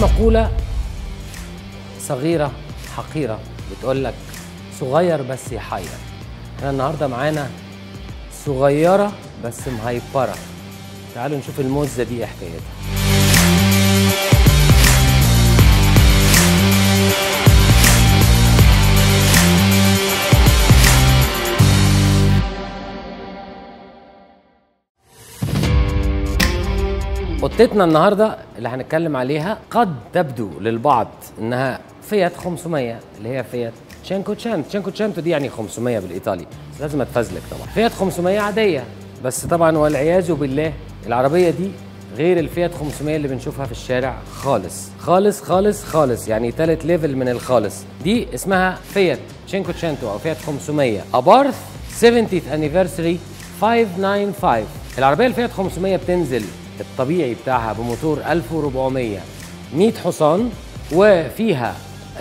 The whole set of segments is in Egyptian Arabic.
مقولة صغيرة حقيرة بتقول لك صغير بس يحير احنا النهاردة معانا صغيرة بس مهيبرة تعالوا نشوف الموزة دي ايه حكايتها قطتنا النهارده اللي هنتكلم عليها قد تبدو للبعض انها فيات 500 اللي هي فيات تشينكو تشانتو تشينكو تشانتو دي يعني 500 بالايطالي بس لازم اتفزلك طبعا فيات 500 عاديه بس طبعا والعياذ بالله العربيه دي غير الفيات 500 اللي بنشوفها في الشارع خالص خالص خالص خالص يعني تالت ليفل من الخالص دي اسمها فيات تشينكو تشانتو او فيات 500 ابارث 70th anniversary 595 العربيه الفيات 500 بتنزل الطبيعي بتاعها بموتور 1400 100 حصان وفيها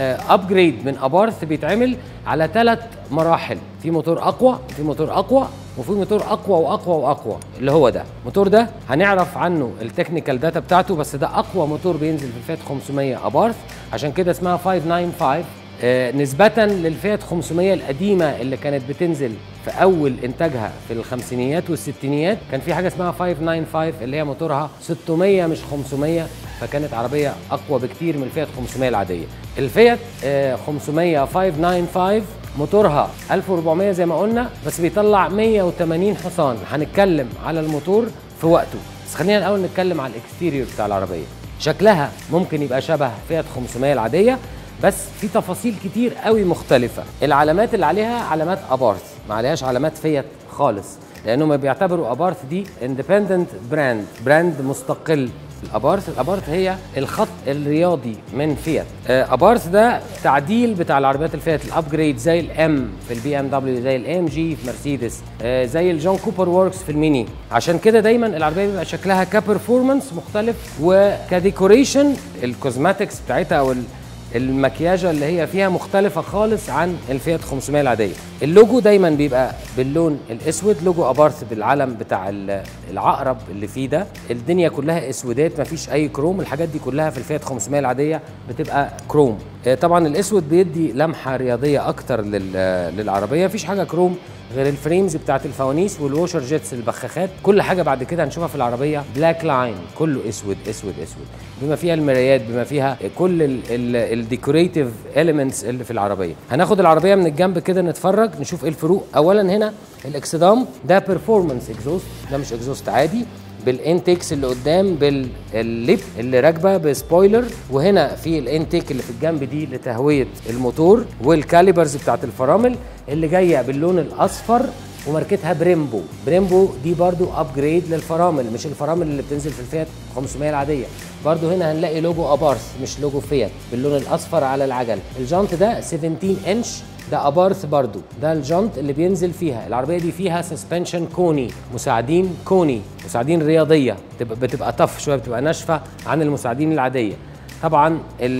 ابجريد من ابارث بيتعمل على ثلاث مراحل في موتور اقوى في موتور اقوى وفي موتور اقوى واقوى واقوى اللي هو ده الموتور ده هنعرف عنه التكنيكال داتا بتاعته بس ده اقوى موتور بينزل في الفيات 500 ابارث عشان كده اسمها 595 آه نسبة للفيات 500 القديمة اللي كانت بتنزل في أول إنتاجها في الخمسينيات والستينيات كان في حاجة اسمها 595 اللي هي موتورها 600 مش 500 فكانت عربية أقوى بكتير من الفيات 500 العادية. الفيات آه 500 595 موتورها 1400 زي ما قلنا بس بيطلع 180 حصان هنتكلم على الموتور في وقته بس خلينا الأول نتكلم على الإكستيريور بتاع العربية. شكلها ممكن يبقى شبه فيات 500 العادية بس في تفاصيل كتير قوي مختلفة العلامات اللي عليها علامات أبارث ما عليهاش علامات فيات خالص لأنهم بيعتبروا أبارث دي اندبندنت براند براند مستقل الابارث الابارث هي الخط الرياضي من فيات ابارث ده تعديل بتاع العربيات الفيات الابجريد زي الام في البي ام دبليو زي الام جي في مرسيدس زي الجون كوبر ووركس في الميني عشان كده دايما العربيه بيبقى شكلها كبرفورمانس مختلف وكديكوريشن الكوزماتكس بتاعتها او المكياجه اللي هي فيها مختلفه خالص عن الفيات 500 العاديه اللوجو دايما بيبقى باللون الاسود لوجو ابارث بالعلم بتاع العقرب اللي فيه ده الدنيا كلها اسودات مفيش اي كروم الحاجات دي كلها في الفيات 500 العاديه بتبقى كروم طبعا الاسود بيدي لمحه رياضيه اكتر للعربيه مفيش حاجه كروم غير الفريمز بتاعت الفوانيس والوشر جيتس البخاخات كل حاجه بعد كده هنشوفها في العربيه بلاك لاين كله اسود اسود اسود بما فيها المرايات بما فيها كل الديكوريتيف اليمنتس اللي في العربيه هناخد العربيه من الجنب كده نتفرج نشوف ايه الفروق اولا هنا الاكسدام ده بيرفورمانس اكزوست ده مش اكزوست عادي بالانتيكس اللي قدام بالليب اللي راكبه بسبويلر وهنا في الانتيك اللي في الجنب دي لتهويه الموتور والكاليبرز بتاعت الفرامل اللي جايه باللون الاصفر وماركتها بريمبو بريمبو دي برضو ابجريد للفرامل مش الفرامل اللي بتنزل في الفيات 500 العاديه برضو هنا هنلاقي لوجو ابارث مش لوجو فيات باللون الاصفر على العجل الجانت ده 17 انش ده ابارث برضو ده الجنط اللي بينزل فيها العربيه دي فيها سسبنشن كوني مساعدين كوني مساعدين رياضيه بتبقى, بتبقى طف شويه بتبقى ناشفه عن المساعدين العاديه طبعا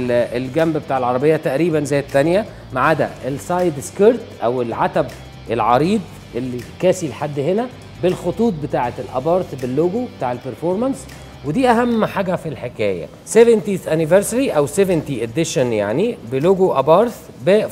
الجنب بتاع العربيه تقريبا زي الثانيه ما عدا السايد سكيرت او العتب العريض اللي كاسي لحد هنا بالخطوط بتاعه الابارث باللوجو بتاع البرفورمانس ودي اهم حاجه في الحكايه 70th anniversary او 70 edition يعني بلوجو ابارث ب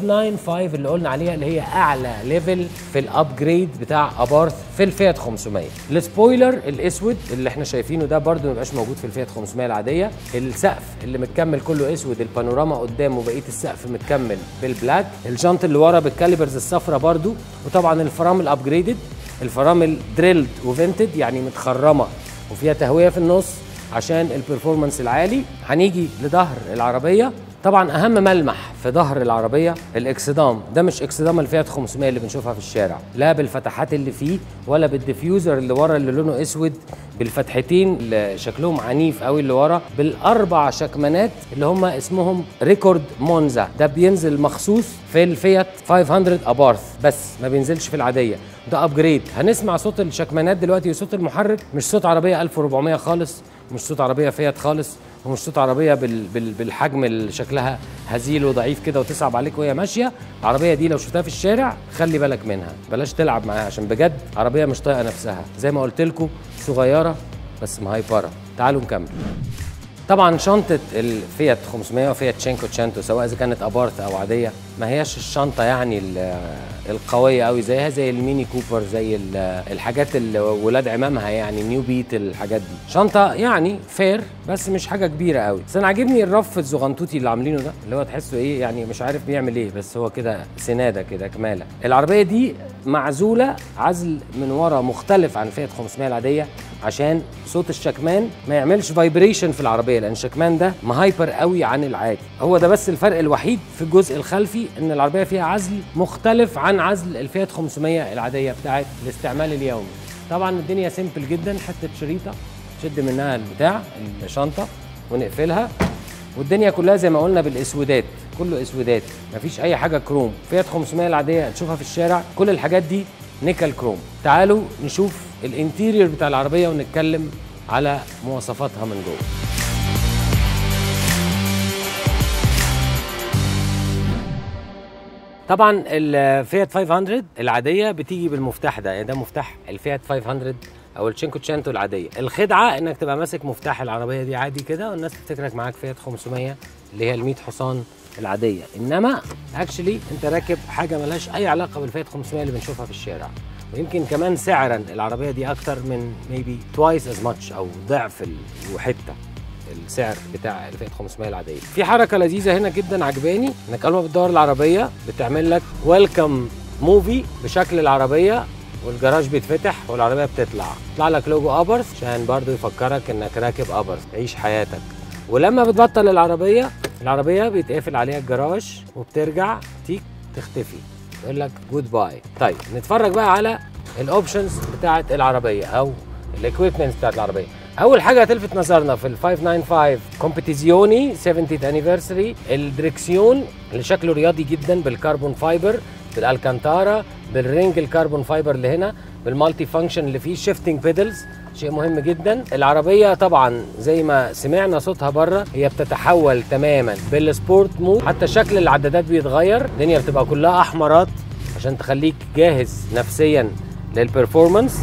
595 اللي قلنا عليها اللي هي اعلى ليفل في الابجريد بتاع ابارث في الفيات 500 السبويلر الاسود اللي احنا شايفينه ده برده ما بيبقاش موجود في الفيات 500 العاديه السقف اللي متكمل كله اسود البانوراما قدام وبقيه السقف متكمل بالبلاك الجنط اللي ورا بالكاليبرز الصفراء برده وطبعا الفرامل ابجريدد الفرامل دريلد وفنتد يعني متخرمه وفيها تهويه في النص عشان البرفورمانس العالي هنيجي لظهر العربيه طبعا اهم ملمح في ظهر العربيه الاكسدام ده مش اكسدام الفيات 500 اللي بنشوفها في الشارع لا بالفتحات اللي فيه ولا بالديفيوزر اللي ورا اللي لونه اسود بالفتحتين اللي شكلهم عنيف قوي اللي ورا بالاربع شكمانات اللي هم اسمهم ريكورد مونزا ده بينزل مخصوص في الفيات 500 ابارث بس ما بينزلش في العاديه ده ابجريد هنسمع صوت الشكمانات دلوقتي وصوت المحرك مش صوت عربيه 1400 خالص مش صوت عربيه فيات خالص ومش صوت عربيه بال بال بالحجم اللي شكلها هزيل وضعيف كده وتصعب عليك وهي ماشيه العربيه دي لو شفتها في الشارع خلي بالك منها بلاش تلعب معاها عشان بجد عربيه مش طايقه نفسها زي ما قلت لكم صغيره بس مهيبره تعالوا نكمل طبعا شنطه الفيات 500 وفيات تشينكو تشانتو سواء اذا كانت ابارت او عاديه ما هياش الشنطه يعني ال- القويه قوي زيها زي الميني كوبر زي ال- الحاجات اللي ولاد عمامها يعني نيو بيت الحاجات دي شنطه يعني فير بس مش حاجه كبيره قوي بس انا عاجبني الرف الزغنطوطي اللي عاملينه ده اللي هو تحسه ايه يعني مش عارف بيعمل ايه بس هو كده سناده كده كماله العربيه دي معزوله عزل من ورا مختلف عن فيات 500 العاديه عشان صوت الشكمان ما يعملش فايبريشن في العربيه لان الشكمان ده مهايبر قوي عن العادي هو ده بس الفرق الوحيد في الجزء الخلفي ان العربيه فيها عزل مختلف عن عزل الفيات 500 العاديه بتاعت الاستعمال اليومي طبعا الدنيا سيمبل جدا حته شريطه تشد منها البتاع الشنطه ونقفلها والدنيا كلها زي ما قلنا بالاسودات كله اسودات مفيش اي حاجه كروم فيات 500 العاديه تشوفها في الشارع كل الحاجات دي نيكل كروم تعالوا نشوف الانتيريور بتاع العربيه ونتكلم على مواصفاتها من جوه طبعا الفيات 500 العاديه بتيجي بالمفتاح ده يعني ده مفتاح الفيات 500 او الشينكو تشانتو العاديه الخدعه انك تبقى ماسك مفتاح العربيه دي عادي كده والناس تفتكرك معاك فيات 500 اللي هي ال 100 حصان العاديه انما اكشلي انت راكب حاجه ملهاش اي علاقه بالفيات 500 اللي بنشوفها في الشارع ويمكن كمان سعرا العربيه دي اكتر من ميبي توايس از ماتش او ضعف ال- وحته السعر بتاع الفئه 500 العاديه في حركه لذيذه هنا جدا عجباني انك اول ما بتدور العربيه بتعمل لك ويلكم موفي بشكل العربيه والجراج بيتفتح والعربيه بتطلع يطلع لك لوجو ابرث عشان برضو يفكرك انك راكب ابرث عيش حياتك ولما بتبطل العربيه العربيه بيتقفل عليها الجراج وبترجع تيك تختفي يقول لك جود باي طيب نتفرج بقى على الاوبشنز بتاعه العربيه او الاكويبمنتس بتاعت العربيه اول حاجه هتلفت نظرنا في ال 595 كومبيتيزيوني 70th انيفرساري الدريكسيون اللي شكله رياضي جدا بالكربون فايبر بالالكانتارا بالرينج الكربون فايبر اللي هنا بالمالتي فانكشن اللي فيه شيفتنج بيدلز شيء مهم جدا العربيه طبعا زي ما سمعنا صوتها بره هي بتتحول تماما بالسبورت مود حتى شكل العدادات بيتغير الدنيا بتبقى كلها احمرات عشان تخليك جاهز نفسيا للبرفورمانس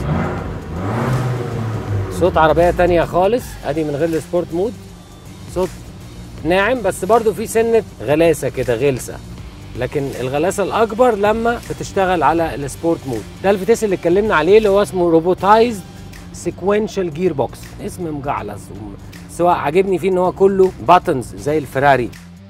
صوت عربيه تانية خالص ادي من غير السبورت مود صوت ناعم بس برضو في سنه غلاسه كده غلسه لكن الغلاسه الاكبر لما بتشتغل على السبورت مود ده الفتيس اللي اتكلمنا عليه اللي هو اسمه روبوتايزد سيكوينشال جير بوكس اسم مجعلص سواء عاجبني فيه ان هو كله باتنز زي الفيراري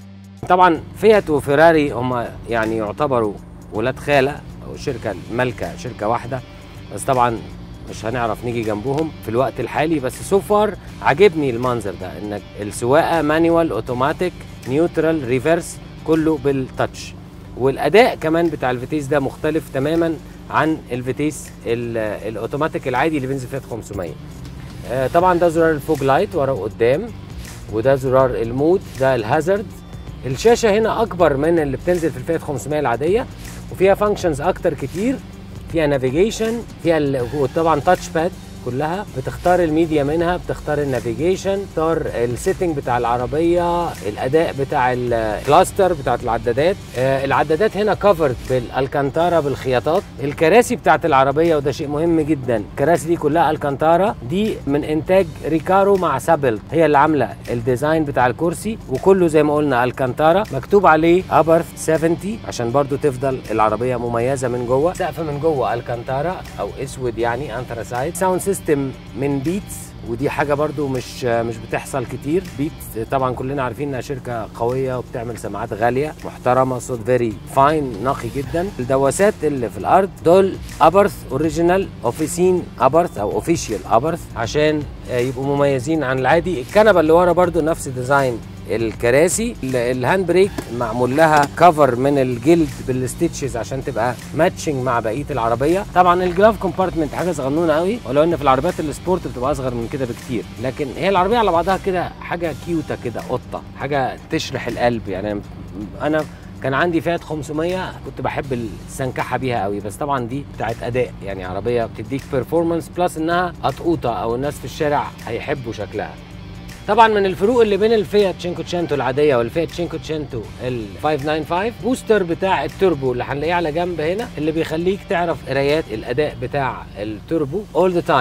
طبعا فيات وفيراري هم يعني يعتبروا ولاد خاله او شركه مالكه شركه واحده بس طبعا مش هنعرف نيجي جنبهم في الوقت الحالي بس سو فار عاجبني المنظر ده انك السواقه مانيوال اوتوماتيك نيوترال ريفرس كله بالتاتش والاداء كمان بتاع الفتيس ده مختلف تماما عن الفتيس ال- الاوتوماتيك العادي اللي بينزل فيها 500 آه، طبعا ده زرار الفوج لايت ورا وقدام وده زرار المود ده الهازارد الشاشه هنا اكبر من اللي بتنزل في الفئه 500 العاديه وفيها فانكشنز اكتر كتير فيها نافيجيشن فيها ال- وطبعا تاتش باد كلها بتختار الميديا منها بتختار النافيجيشن بتختار السيتنج بتاع العربيه الاداء بتاع الكلاستر بتاعت العدادات آه، العدادات هنا كفرد بالالكانتارا بالخياطات الكراسي بتاعت العربيه وده شيء مهم جدا الكراسي دي كلها الكانتارا دي من انتاج ريكارو مع سابل هي اللي عامله الديزاين بتاع الكرسي وكله زي ما قلنا الكانتارا مكتوب عليه ابرث 70 عشان برضو تفضل العربيه مميزه من جوه سقف من جوه الكانتارا او اسود يعني انثراسايد ساوند سيستم من بيتس ودي حاجة برضو مش مش بتحصل كتير بيت طبعا كلنا عارفين انها شركة قوية وبتعمل سماعات غالية محترمة صوت فيري فاين نقي جدا الدواسات اللي في الارض دول ابرث اوريجينال اوفيسين ابرث او اوفيشال ابرث عشان آه، يبقوا مميزين عن العادي الكنبة اللي ورا برضو نفس ديزاين الكراسي ال- الهاند بريك معمول لها كفر من الجلد بالستيتشز عشان تبقى ماتشنج مع بقيه العربيه طبعا الجلاف كومبارتمنت حاجه صغنونه قوي ولو ان في العربيات السبورت بتبقى اصغر من كده بكتير لكن هي العربيه على بعضها كده حاجه كيوته كده قطه حاجه تشرح القلب يعني انا كان عندي فيات 500 كنت بحب السنكحه بيها قوي بس طبعا دي بتاعت اداء يعني عربيه بتديك بيرفورمانس بلس انها قطقوطه او الناس في الشارع هيحبوا شكلها طبعا من الفروق اللي بين الفيات تشينكوتشانتو العاديه والفيات تشينكوتشانتو ال 595 بوستر بتاع التوربو اللي هنلاقيه على جنب هنا اللي بيخليك تعرف قرايات الاداء بتاع التوربو اول ذا تايم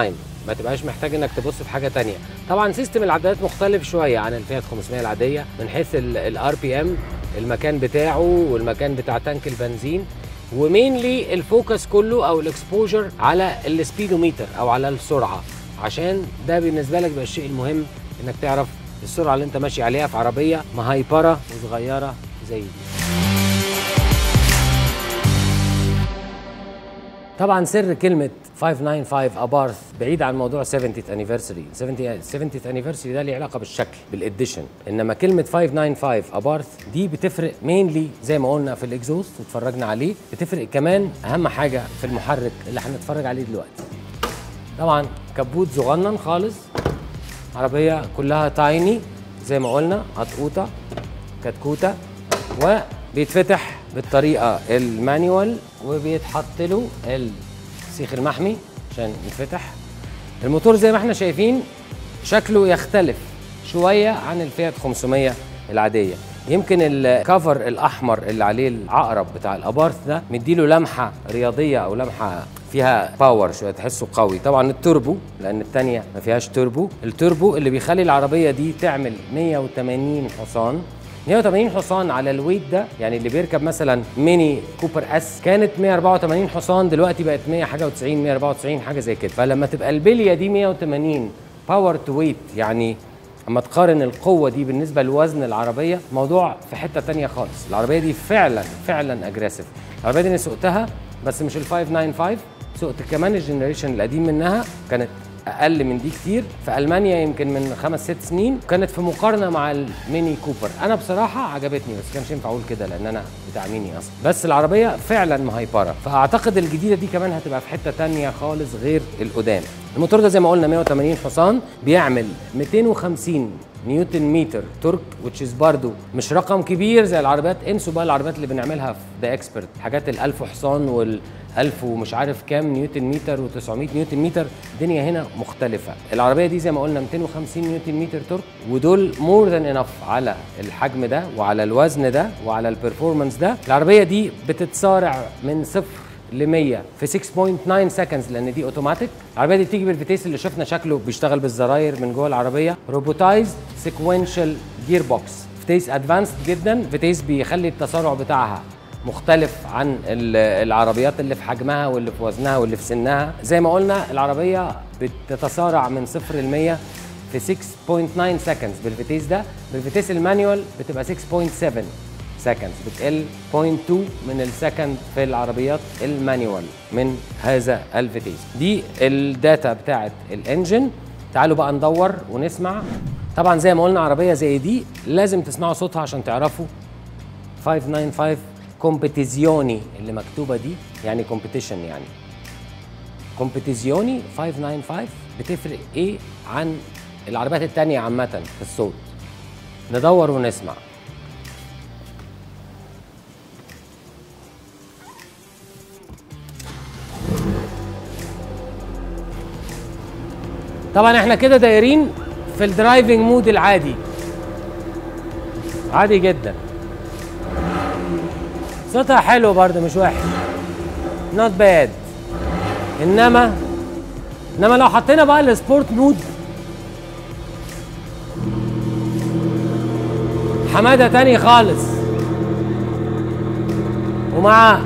ما تبقاش محتاج انك تبص في حاجه تانية طبعا سيستم العدادات مختلف شويه عن الفيات 500 العاديه من حيث الار بي ام المكان بتاعه والمكان بتاع تانك البنزين ومينلي الفوكس كله او الاكسبوجر على السبيدوميتر او على السرعه عشان ده بالنسبه لك بيبقى الشيء المهم انك تعرف السرعه اللي انت ماشي عليها في عربيه مهيبره وصغيره زي دي طبعا سر كلمة 595 أبارث بعيد عن موضوع 70th anniversary 70 70th anniversary ده ليه علاقة بالشكل بالإديشن إنما كلمة 595 أبارث دي بتفرق مينلي زي ما قلنا في الإكزوست واتفرجنا عليه بتفرق كمان أهم حاجة في المحرك اللي هنتفرج عليه دلوقتي طبعا كبوت صغنن خالص عربية كلها تايني زي ما قلنا هتقوطة كتكوتة وبيتفتح بالطريقة المانيوال وبيتحط له السيخ المحمي عشان يتفتح الموتور زي ما احنا شايفين شكله يختلف شوية عن الفيات 500 العادية يمكن الكفر الأحمر اللي عليه العقرب بتاع الأبارث ده مديله لمحة رياضية أو لمحة فيها باور شويه تحسه قوي طبعا التوربو لان الثانيه ما فيهاش توربو التوربو اللي بيخلي العربيه دي تعمل 180 حصان 180 حصان على الويت ده يعني اللي بيركب مثلا ميني كوبر اس كانت 184 حصان دلوقتي بقت 100 حاجه و90 194 حاجه زي كده فلما تبقى البليه دي 180 باور تو ويت يعني اما تقارن القوه دي بالنسبه لوزن العربيه موضوع في حته تانية خالص العربيه دي فعلا فعلا اجريسيف العربيه دي انا سوقتها بس مش ال 595 سوقت كمان الجنريشن القديم منها كانت اقل من دي كتير في المانيا يمكن من خمس ست سنين كانت في مقارنه مع الميني كوبر انا بصراحه عجبتني بس كانش ينفع اقول كده لان انا بتاع ميني اصلا بس العربيه فعلا مهيبره فاعتقد الجديده دي كمان هتبقى في حته تانية خالص غير القدام الموتور ده زي ما قلنا 180 حصان بيعمل 250 نيوتن متر تورك وتشيز برضو مش رقم كبير زي العربيات انسوا بقى العربيات اللي بنعملها في ذا اكسبرت حاجات ال 1000 حصان وال 1000 ومش عارف كام نيوتن متر و900 نيوتن متر الدنيا هنا مختلفه العربيه دي زي ما قلنا 250 نيوتن متر تورك ودول مور ذان انف على الحجم ده وعلى الوزن ده وعلى البرفورمانس ده العربيه دي بتتسارع من صفر ل 100 في 6.9 سكندز لان دي اوتوماتيك العربيه دي بتيجي بالفتيس اللي شفنا شكله بيشتغل بالزراير من جوه العربيه روبوتايز سيكوينشال جير بوكس فتيس ادفانسد جدا فتيس بيخلي التسارع بتاعها مختلف عن العربيات اللي في حجمها واللي في وزنها واللي في سنها زي ما قلنا العربيه بتتسارع من صفر ل 100 في 6.9 سكندز بالفتيس ده بالفتيس المانيوال بتبقى 6.7 سكندز بتقل 0.2 من السكند في العربيات المانيوال من هذا الفتيس دي الداتا بتاعت الانجن تعالوا بقى ندور ونسمع طبعا زي ما قلنا عربيه زي دي لازم تسمعوا صوتها عشان تعرفوا 595 كومبيتيزيوني اللي مكتوبه دي يعني كومبيتيشن يعني كومبيتيزيوني 595 بتفرق ايه عن العربيات التانية عامة في الصوت ندور ونسمع طبعا احنا كده دايرين في الدرايفنج مود العادي عادي جدا صوتها حلو برضه مش وحش نوت باد انما انما لو حطينا بقى السبورت مود حماده تاني خالص ومع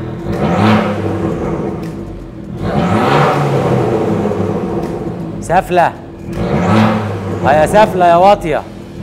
سفلة اه يا سفلة يا واطية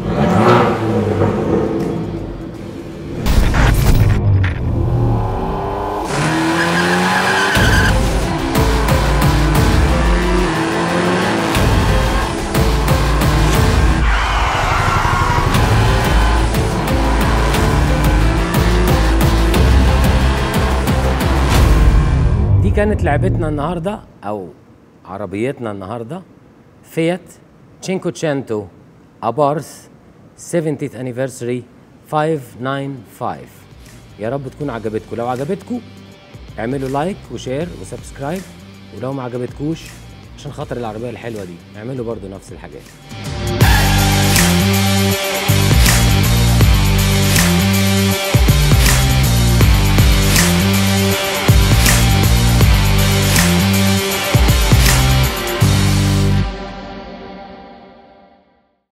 دي كانت لعبتنا النهارده او عربيتنا النهارده فيات تشينكوتشانتو ابارث 70th anniversary 595 يا رب تكون عجبتكم لو عجبتكم اعملوا لايك وشير وسبسكرايب ولو ما عجبتكوش عشان خاطر العربيه الحلوه دي اعملوا برضو نفس الحاجات